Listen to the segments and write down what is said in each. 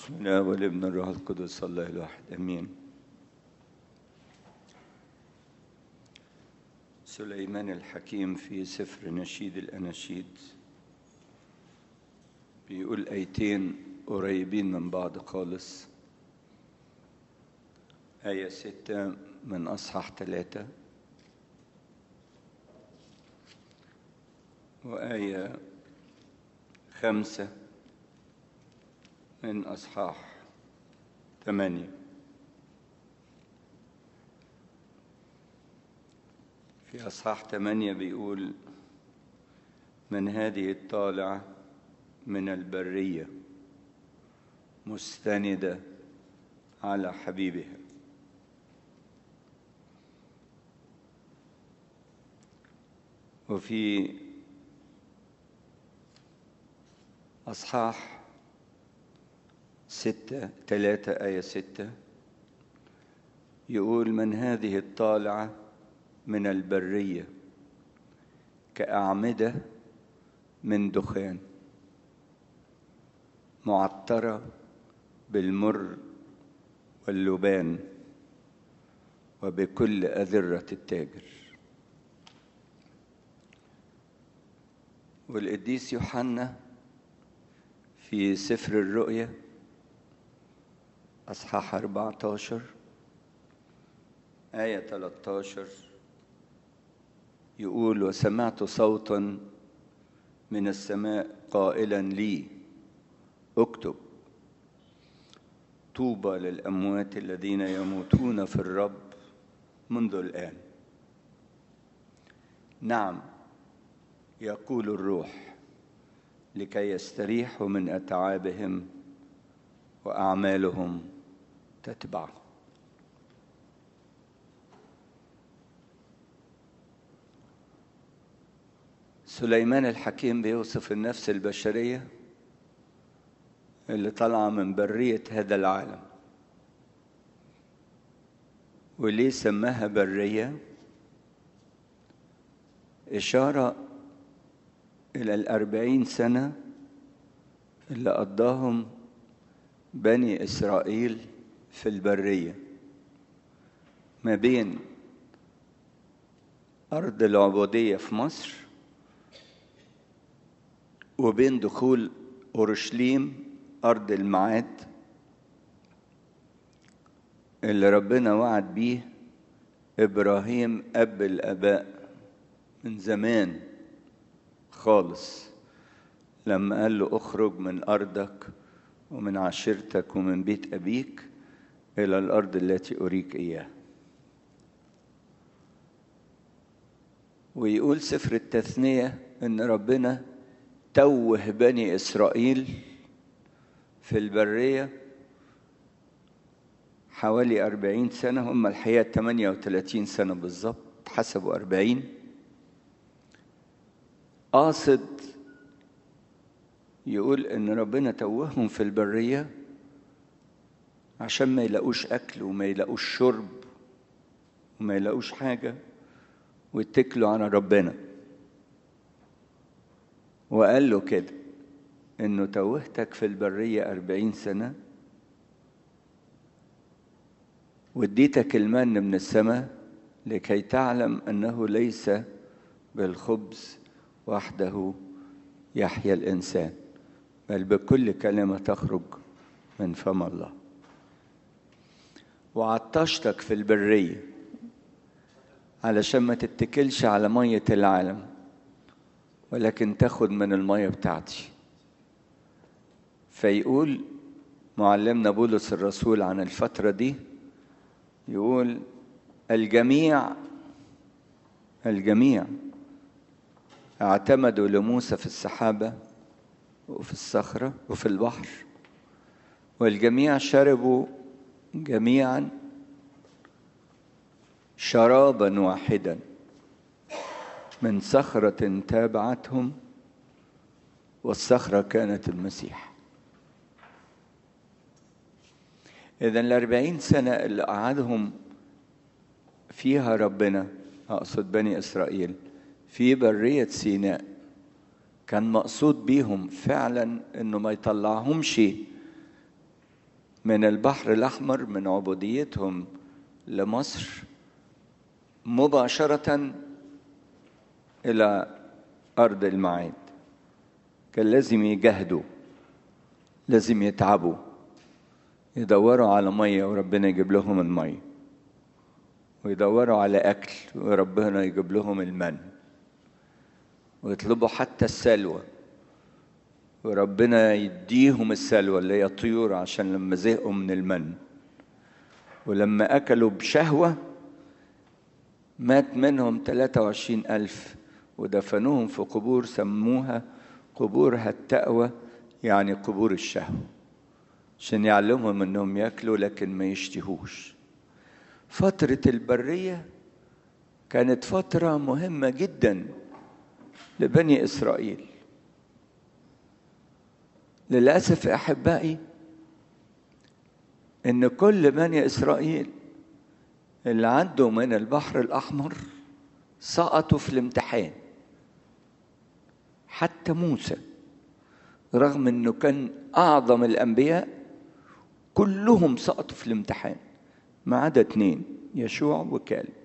بسم الله والابن الروح القدس الله الواحد امين سليمان الحكيم في سفر نشيد الاناشيد بيقول ايتين قريبين من بعض خالص آية ستة من أصحاح ثلاثة وآية خمسة من أصحاح ثمانية في أصحاح ثمانية بيقول من هذه الطالعة من البرية مستندة على حبيبها وفي أصحاح ستة ثلاثة آية ستة يقول من هذه الطالعة من البرية كأعمدة من دخان معطرة بالمر واللبان وبكل أذرة التاجر والقديس يوحنا في سفر الرؤيا أصحاح 14 آية 13 يقول وسمعت صوتا من السماء قائلا لي اكتب طوبى للأموات الذين يموتون في الرب منذ الآن نعم يقول الروح لكي يستريحوا من أتعابهم وأعمالهم تتبعهم سليمان الحكيم بيوصف النفس البشرية اللي طالعة من برية هذا العالم وليه سماها برية إشارة إلى الأربعين سنة اللي قضاهم بني إسرائيل في البرية ما بين أرض العبودية في مصر وبين دخول أورشليم أرض الميعاد اللي ربنا وعد بيه إبراهيم أب الآباء من زمان خالص لما قال له اخرج من أرضك ومن عشيرتك ومن بيت أبيك إلى الأرض التي أريك إياها ويقول سفر التثنية إن ربنا توه بني إسرائيل في البرية حوالي أربعين سنة هم الحقيقة تمانية وتلاتين سنة بالظبط حسبوا أربعين قاصد يقول إن ربنا توههم في البرية عشان ما يلاقوش أكل وما يلاقوش شرب وما يلاقوش حاجة ويتكلوا على ربنا وقال له كده إنه توهتك في البرية أربعين سنة واديتك المن من السماء لكي تعلم أنه ليس بالخبز وحده يحيا الإنسان بل بكل كلمة تخرج من فم الله وعطشتك في البرية علشان ما تتكلش على مية العالم ولكن تاخد من المية بتاعتي فيقول معلمنا بولس الرسول عن الفترة دي يقول الجميع الجميع اعتمدوا لموسى في السحابة وفي الصخرة وفي البحر والجميع شربوا جميعا شرابا واحدا من صخرة تابعتهم والصخرة كانت المسيح إذا الأربعين سنة اللي قعدهم فيها ربنا أقصد بني إسرائيل في برية سيناء كان مقصود بيهم فعلا انه ما يطلعهمش من البحر الأحمر من عبوديتهم لمصر مباشرة إلى أرض المعاد كان لازم يجاهدوا لازم يتعبوا يدوروا على مية وربنا يجيب لهم المية ويدوروا على أكل وربنا يجيب لهم المن ويطلبوا حتى السلوى وربنا يديهم السلوى اللي هي طيور عشان لما زهقوا من المن ولما أكلوا بشهوة مات منهم 23 ألف ودفنوهم في قبور سموها قبور التأوى يعني قبور الشهوة عشان يعلمهم انهم ياكلوا لكن ما يشتهوش فترة البرية كانت فترة مهمة جدا لبني إسرائيل للأسف أحبائي إن كل بني إسرائيل اللي عدوا من البحر الأحمر سقطوا في الامتحان حتى موسى رغم انه كان اعظم الانبياء كلهم سقطوا في الامتحان ما عدا اتنين يشوع وكالب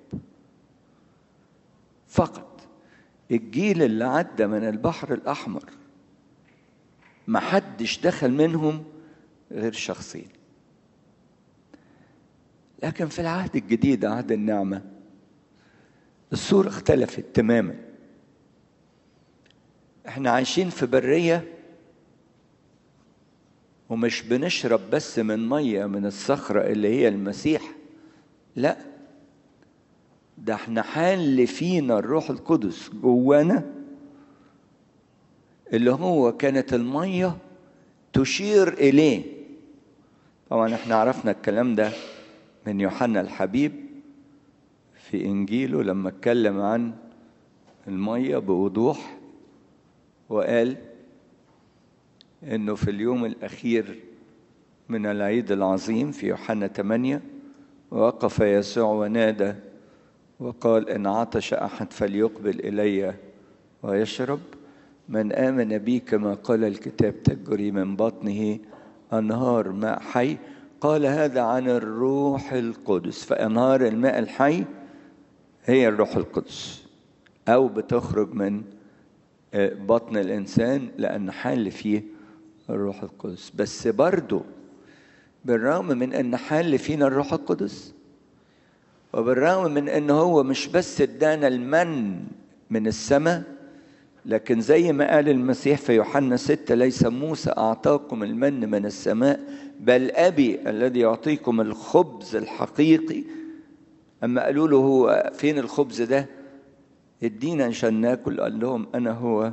فقط الجيل اللي عدى من البحر الاحمر ما حدش دخل منهم غير شخصين لكن في العهد الجديد عهد النعمه الصوره اختلفت تماما احنا عايشين في بريه ومش بنشرب بس من ميه من الصخره اللي هي المسيح لا ده احنا حال فينا الروح القدس جوانا اللي هو كانت الميه تشير اليه طبعا احنا عرفنا الكلام ده من يوحنا الحبيب في انجيله لما اتكلم عن الميه بوضوح وقال انه في اليوم الاخير من العيد العظيم في يوحنا 8 وقف يسوع ونادى وقال ان عطش احد فليقبل الي ويشرب من امن بي كما قال الكتاب تجري من بطنه انهار ماء حي قال هذا عن الروح القدس فانهار الماء الحي هي الروح القدس او بتخرج من بطن الانسان لان حل فيه الروح القدس بس برضه بالرغم من ان حل فينا الروح القدس وبالرغم من ان هو مش بس ادانا المن من السماء لكن زي ما قال المسيح في يوحنا ستة ليس موسى أعطاكم المن من السماء بل أبي الذي يعطيكم الخبز الحقيقي أما قالوا له هو فين الخبز ده ادينا عشان ناكل قال لهم أنا هو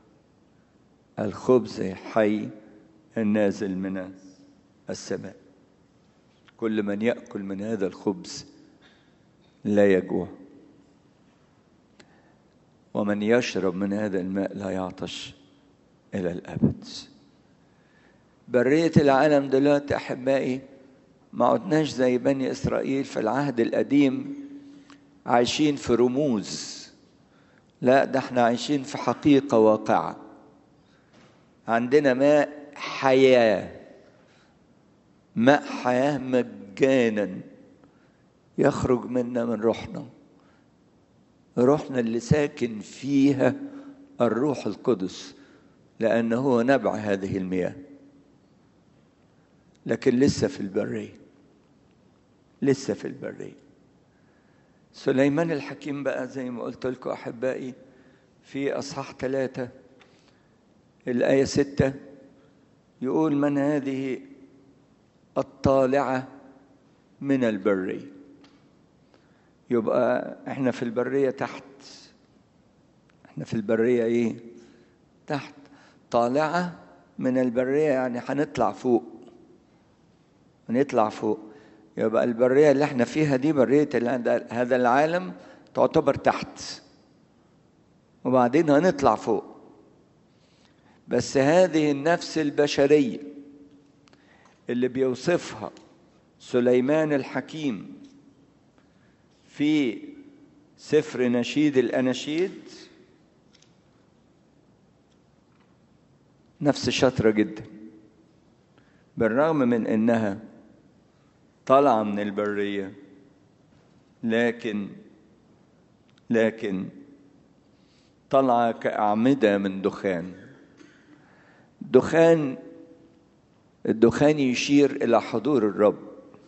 الخبز حي النازل من السماء كل من يأكل من هذا الخبز لا يجوع ومن يشرب من هذا الماء لا يعطش إلى الأبد برية العالم دلوقتي أحبائي ما عدناش زي بني إسرائيل في العهد القديم عايشين في رموز لا ده احنا عايشين في حقيقة واقعة عندنا ماء حياة ماء حياة مجانا يخرج منا من روحنا روحنا اللي ساكن فيها الروح القدس لأنه هو نبع هذه المياه لكن لسه في البرية لسه في البرية سليمان الحكيم بقى زي ما قلت لكم أحبائي في أصحاح ثلاثة الآية ستة يقول من هذه الطالعة من البرية يبقى احنا في البرية تحت احنا في البرية ايه تحت طالعة من البرية يعني هنطلع فوق هنطلع فوق يبقى البرية اللي احنا فيها دي برية هذا العالم تعتبر تحت وبعدين هنطلع فوق بس هذه النفس البشرية اللي بيوصفها سليمان الحكيم في سفر نشيد الأناشيد نفس شاطرة جدا بالرغم من انها طالعه من البريه لكن لكن طالعه كاعمده من دخان دخان الدخان يشير الى حضور الرب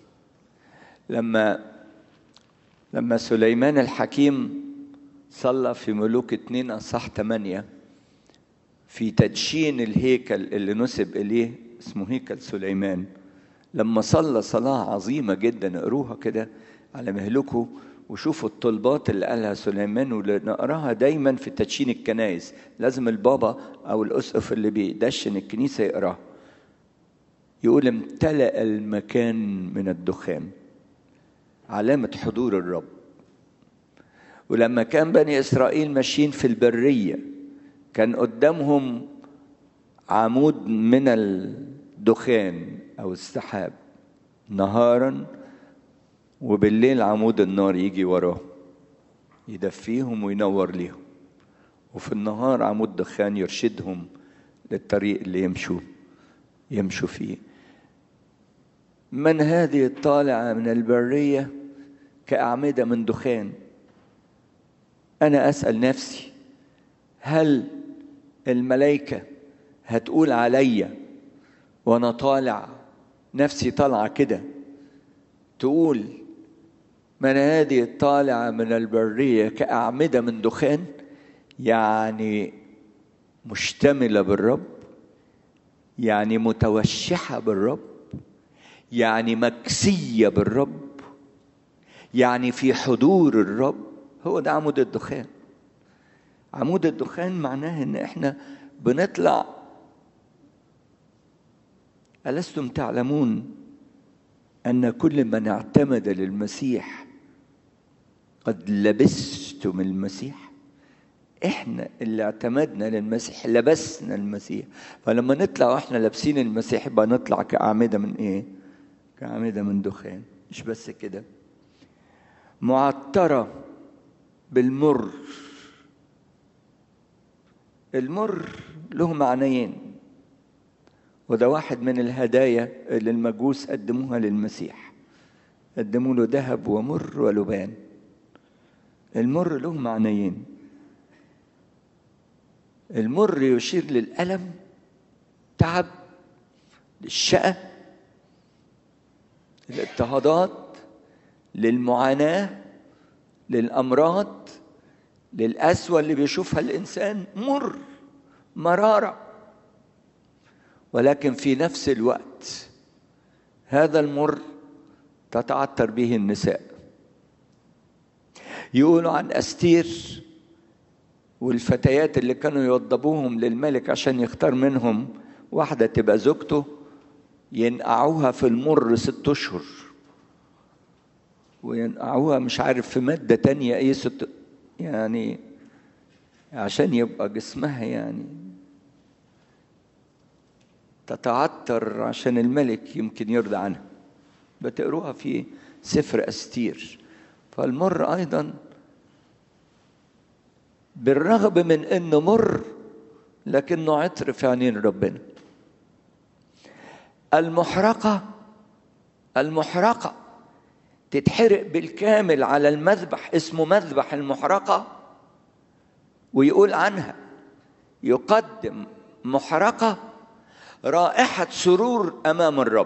لما لما سليمان الحكيم صلى في ملوك اتنين اصح تمانية في تدشين الهيكل اللي نسب اليه اسمه هيكل سليمان لما صلى صلاة عظيمة جدا اقروها كده على مهلكه وشوفوا الطلبات اللي قالها سليمان واللي نقراها دايما في تدشين الكنائس لازم البابا او الاسقف اللي بيدشن الكنيسة يقراها يقول امتلأ المكان من الدخان علامة حضور الرب ولما كان بني إسرائيل ماشيين في البرية كان قدامهم عمود من الدخان أو السحاب نهارا وبالليل عمود النار يجي وراه يدفيهم وينور ليهم وفي النهار عمود دخان يرشدهم للطريق اللي يمشوا يمشوا فيه من هذه الطالعة من البرية كأعمدة من دخان أنا أسأل نفسي هل الملائكة هتقول عليا وأنا طالع نفسي طالعة كده تقول من هذه الطالعة من البرية كأعمدة من دخان يعني مشتملة بالرب يعني متوشحة بالرب يعني مكسية بالرب يعني في حضور الرب هو ده عمود الدخان عمود الدخان معناه ان احنا بنطلع ألستم تعلمون أن كل من اعتمد للمسيح قد لبستم المسيح احنا اللي اعتمدنا للمسيح لبسنا المسيح فلما نطلع واحنا لابسين المسيح يبقى نطلع كأعمدة من ايه كأعمدة من دخان مش بس كده معطرة بالمر المر له معنيين وده واحد من الهدايا اللي المجوس قدموها للمسيح قدموا له ذهب ومر ولبان المر له معنيين المر يشير للألم تعب للشقة الاضطهادات للمعاناة للأمراض للأسوأ اللي بيشوفها الإنسان مر مرارة ولكن في نفس الوقت هذا المر تتعثر به النساء يقولوا عن أستير والفتيات اللي كانوا يوضبوهم للملك عشان يختار منهم واحدة تبقى زوجته ينقعوها في المر ست أشهر وينقعوها مش عارف في مادة تانية ايه ست يعني عشان يبقى جسمها يعني تتعطر عشان الملك يمكن يرضى عنها بتقروها في سفر أستير فالمر أيضا بالرغم من انه مر لكنه عطر في عينين ربنا المحرقة المحرقة تتحرق بالكامل على المذبح اسمه مذبح المحرقة ويقول عنها يقدم محرقة رائحة سرور أمام الرب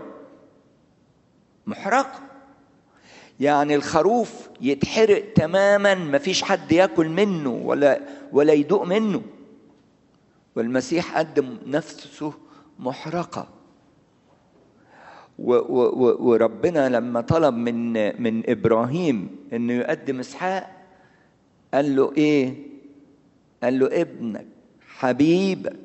محرقة يعني الخروف يتحرق تماما مفيش حد ياكل منه ولا ولا يدوق منه والمسيح قدم نفسه محرقه و و وربنا لما طلب من من ابراهيم انه يقدم اسحاق قال له ايه قال له ابنك حبيبك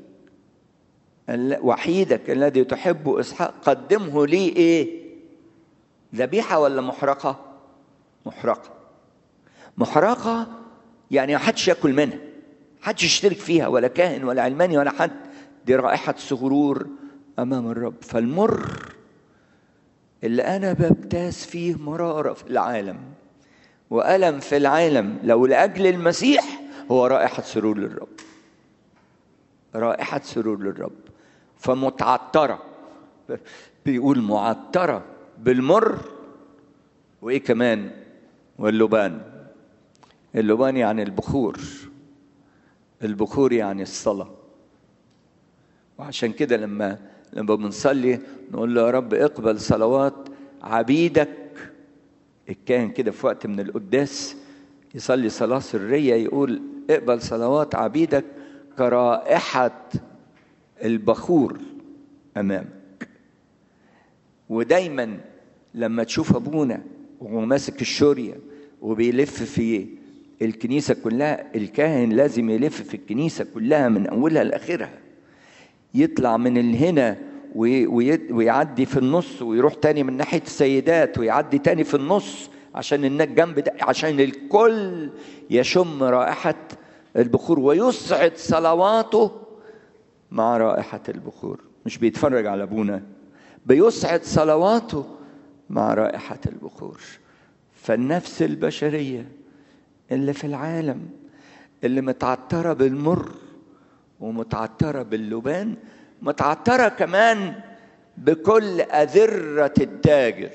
وحيدك الذي تحبه اسحاق قدمه لي ايه ذبيحه ولا محرقه محرقه محرقه يعني ما حدش ياكل منها حدش يشترك فيها ولا كاهن ولا علماني ولا حد دي رائحه سرور امام الرب فالمر اللي انا ببتاز فيه مراره في العالم والم في العالم لو لاجل المسيح هو رائحه سرور للرب رائحه سرور للرب فمتعطره بيقول معطرة بالمر وإيه كمان واللبان اللبان يعني البخور البخور يعني الصلاة وعشان كده لما لما بنصلي نقول له يا رب اقبل صلوات عبيدك الكاهن كده في وقت من القداس يصلي صلاة سرية يقول اقبل صلوات عبيدك كرائحة البخور أمامك ودايما لما تشوف أبونا وهو ماسك الشورية وبيلف في الكنيسة كلها الكاهن لازم يلف في الكنيسة كلها من أولها لآخرها يطلع من الهنا ويعدي في النص ويروح تاني من ناحية السيدات ويعدي تاني في النص عشان الناس جنب ده عشان الكل يشم رائحة البخور ويسعد صلواته مع رائحة البخور مش بيتفرج على ابونا بيسعد صلواته مع رائحة البخور فالنفس البشرية اللي في العالم اللي متعطرة بالمر ومتعطرة باللبان متعطرة كمان بكل أذرة التاجر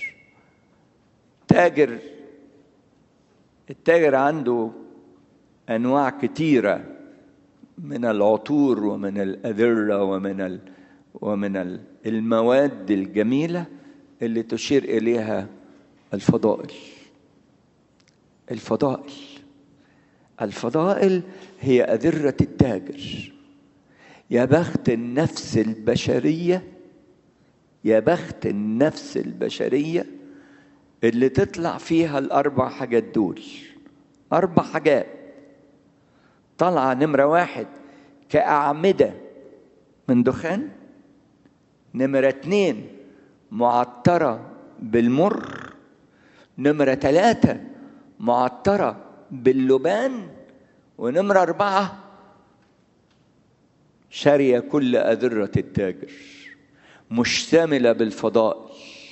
تاجر التاجر عنده أنواع كتيرة من العطور ومن الأذرة ومن ال ومن ال المواد الجميلة اللي تشير إليها الفضائل الفضائل الفضائل هي أذرة التاجر يا بخت النفس البشرية يا بخت النفس البشرية اللي تطلع فيها الأربع حاجات دول أربع حاجات طالعة نمرة واحد كأعمدة من دخان نمرة اتنين معطرة بالمر نمرة ثلاثة معطرة باللبان ونمرة أربعة شارية كل أذرة التاجر مشتملة بالفضائل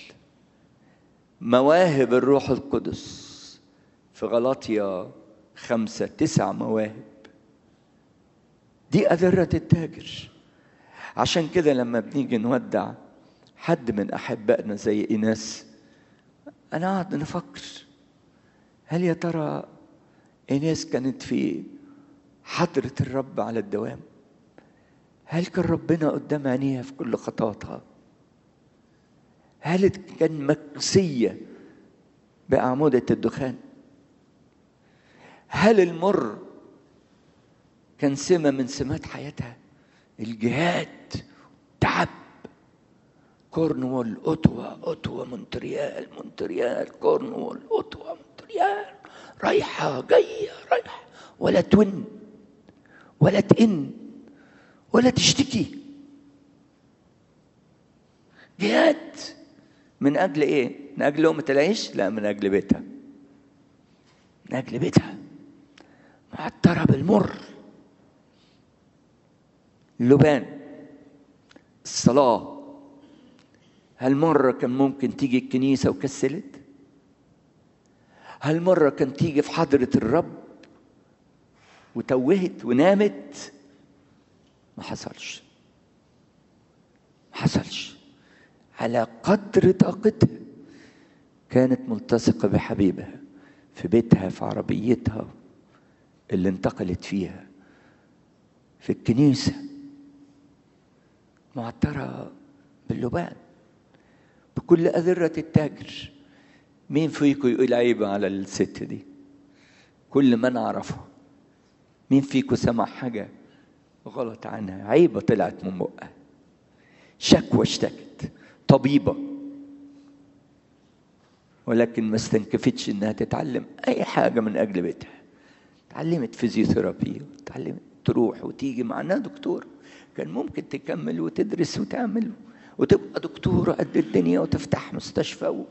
مواهب الروح القدس في غلاطيا خمسة تسع مواهب دي أذرة التاجر عشان كده لما بنيجي نودع حد من أحبائنا زي إيناس أنا قاعد نفكر هل يا ترى إيناس كانت في حضرة الرب على الدوام هل كان ربنا قدام عينيها في كل خطواتها هل كان مكسية بأعمدة الدخان هل المر كان سمة من سمات حياتها الجهاد تعب كورنوول اوتوا اوتوا مونتريال مونتريال كورنوول اوتوا مونتريال رايحة جاية رايحة ولا تون ولا تئن ولا تشتكي جهاد من اجل ايه؟ من اجل لقمة العيش؟ لا من اجل بيتها من اجل بيتها معطرة بالمر اللبان الصلاة هل مرة كان ممكن تيجي الكنيسة وكسلت؟ هل مرة كان تيجي في حضرة الرب وتوهت ونامت؟ ما حصلش ما حصلش على قدر طاقتها كانت ملتصقة بحبيبها في بيتها في عربيتها اللي انتقلت فيها في الكنيسة معطرة باللبان بكل أذرة التاجر مين فيكم يقول عيبة على الست دي كل ما نعرفه مين فيكم سمع حاجة غلط عنها عيبة طلعت من بقها شكوى اشتكت طبيبة ولكن ما استنكفتش انها تتعلم اي حاجة من اجل بيتها اتعلمت فيزيوثيرابي اتعلمت تروح وتيجي معناها دكتور كان ممكن تكمل وتدرس وتعمل وتبقى دكتورة قد الدنيا وتفتح مستشفى و...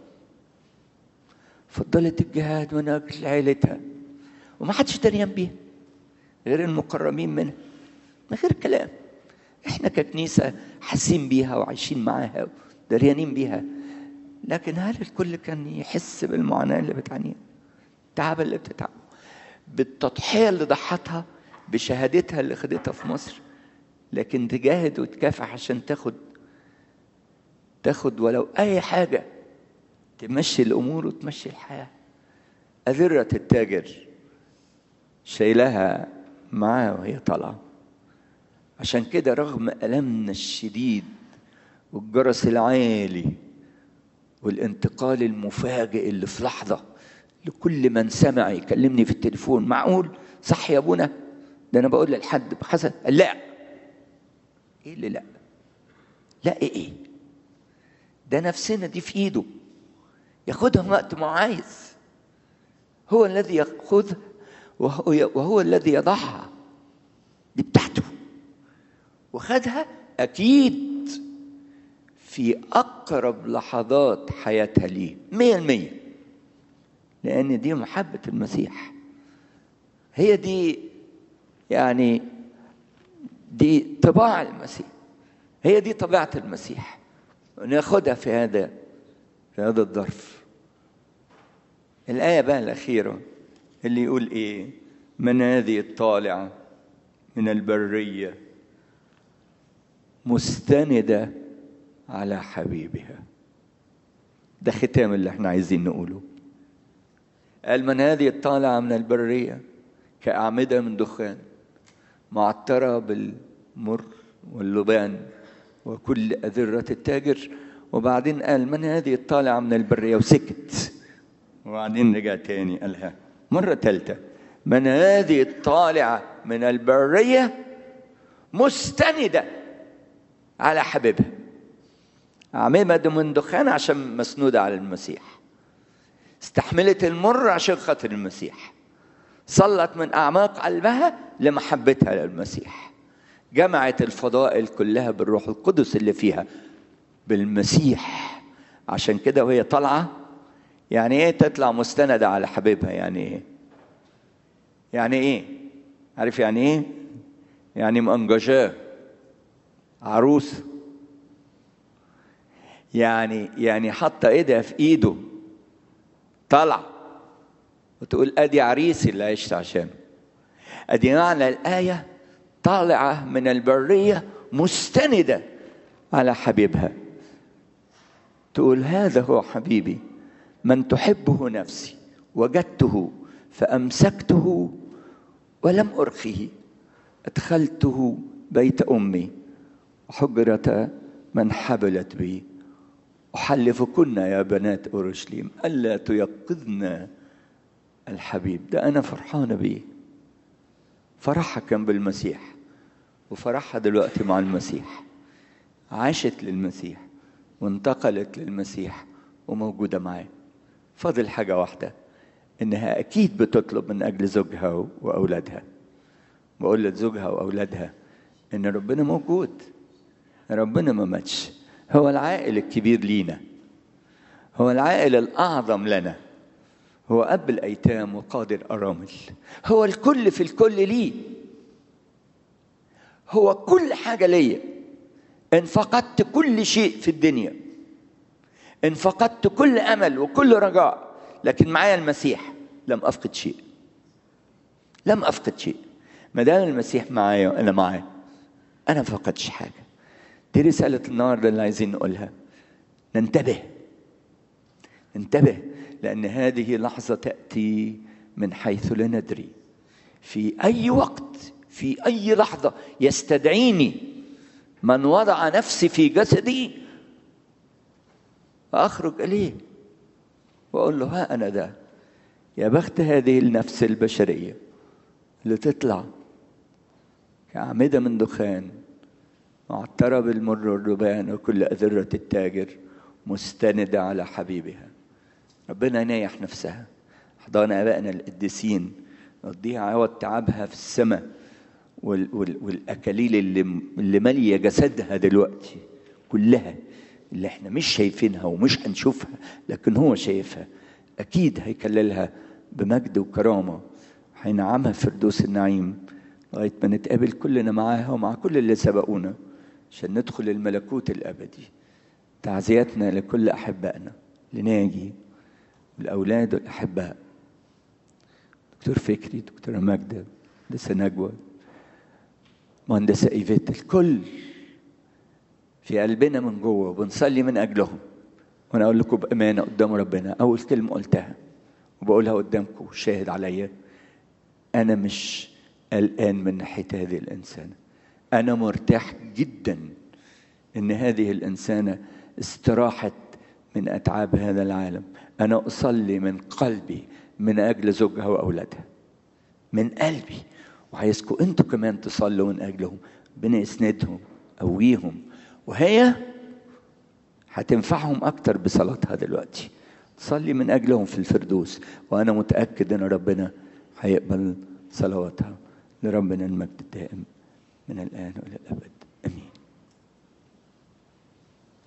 فضلت الجهاد من أجل عيلتها وما حدش دريان بيها غير المقربين منها من غير كلام احنا ككنيسة حاسين بيها وعايشين معاها دريانين بيها لكن هل الكل كان يحس بالمعاناة اللي بتعانيها التعب اللي بتتعبه بالتضحية اللي ضحتها بشهادتها اللي خدتها في مصر لكن تجاهد وتكافح عشان تاخد تاخد ولو اي حاجه تمشي الامور وتمشي الحياه أذرة التاجر شايلها معاه وهي طالعة عشان كده رغم ألمنا الشديد والجرس العالي والانتقال المفاجئ اللي في لحظة لكل من سمع يكلمني في التليفون معقول صح يا ابونا ده انا بقول لحد حسن لا ايه اللي لا لا ايه ايه ده نفسنا دي في ايده ياخدها وقت ما عايز هو الذي ياخذها وهو, وهو الذي يضعها دي بتاعته وخدها اكيد في اقرب لحظات حياتها ليه مية المية لان دي محبة المسيح هي دي يعني دي طباع المسيح هي دي طبيعة المسيح ناخدها في هذا في هذا الظرف الآية بقى الأخيرة اللي يقول إيه من هذه الطالعة من البرية مستندة على حبيبها ده ختام اللي احنا عايزين نقوله قال من هذه الطالعة من البرية كأعمدة من دخان معطرة بالمر واللبان وكل أذرة التاجر وبعدين قال من هذه الطالعة من البرية وسكت وبعدين رجع تاني قالها مرة تالتة من هذه الطالعة من البرية مستندة على حبيبها عميمة من دخان عشان مسنودة على المسيح استحملت المر عشان خاطر المسيح صلت من أعماق قلبها لمحبتها للمسيح جمعت الفضائل كلها بالروح القدس اللي فيها بالمسيح عشان كده وهي طالعة يعني ايه تطلع مستندة على حبيبها يعني ايه يعني ايه عارف يعني ايه يعني مأنججاه عروسه يعني يعني حاطه ايدها في ايده طالعه وتقول ادي عريسي اللي عشت عشانه ادي معنى الايه طالعه من البريه مستنده على حبيبها تقول هذا هو حبيبي من تحبه نفسي وجدته فامسكته ولم ارخه ادخلته بيت امي وحجره من حبلت بي أحلفكن يا بنات أورشليم ألا تيقظن الحبيب ده أنا فرحانة بيه فرحها كان بالمسيح وفرحها دلوقتي مع المسيح عاشت للمسيح وانتقلت للمسيح وموجودة معاه فاضل حاجة واحدة إنها أكيد بتطلب من أجل زوجها وأولادها بقول لزوجها وأولادها إن ربنا موجود ربنا ما ماتش هو العائل الكبير لينا هو العائل الأعظم لنا هو أب الأيتام وقادر أرامل هو الكل في الكل ليه هو كل حاجة ليا إن فقدت كل شيء في الدنيا إن فقدت كل أمل وكل رجاء لكن معايا المسيح لم أفقد شيء لم أفقد شيء ما دام المسيح معايا وأنا معاه أنا ما فقدتش حاجة دي رسالة النهاردة اللي عايزين نقولها ننتبه انتبه لأن هذه لحظة تأتي من حيث لا ندري في أي وقت في أي لحظة يستدعيني من وضع نفسي في جسدي فأخرج إليه وأقول له ها أنا ده يا بخت هذه النفس البشرية اللي تطلع كأعمدة من دخان معطرة بالمر والربان وكل أذرة التاجر مستندة على حبيبها ربنا ينيح نفسها حضان آبائنا القديسين يقضيها عوض تعبها في السماء وال وال والأكاليل اللي, اللي مالية جسدها دلوقتي كلها اللي احنا مش شايفينها ومش هنشوفها لكن هو شايفها أكيد هيكللها بمجد وكرامة هينعمها في فردوس النعيم لغاية ما نتقابل كلنا معاها ومع كل اللي سبقونا عشان ندخل الملكوت الأبدي تعزياتنا لكل أحبائنا لناجي والأولاد والأحباء دكتور فكري دكتورة ماجدة مهندسة نجوى مهندسة إيفيت الكل في قلبنا من جوه وبنصلي من اجلهم وانا اقول لكم بامانه قدام ربنا اول كلمه قلتها وبقولها قدامكم شاهد عليا انا مش قلقان من ناحيه هذه الانسانه انا مرتاح جدا ان هذه الانسانه استراحت من اتعاب هذا العالم انا اصلي من قلبي من اجل زوجها واولادها من قلبي وعايزكم انتوا كمان تصلوا من اجلهم ربنا يسندهم قويهم وهي هتنفعهم اكتر بصلاتها دلوقتي تصلي من اجلهم في الفردوس وانا متاكد ان ربنا هيقبل صلواتها لربنا المجد الدائم من الان والى الابد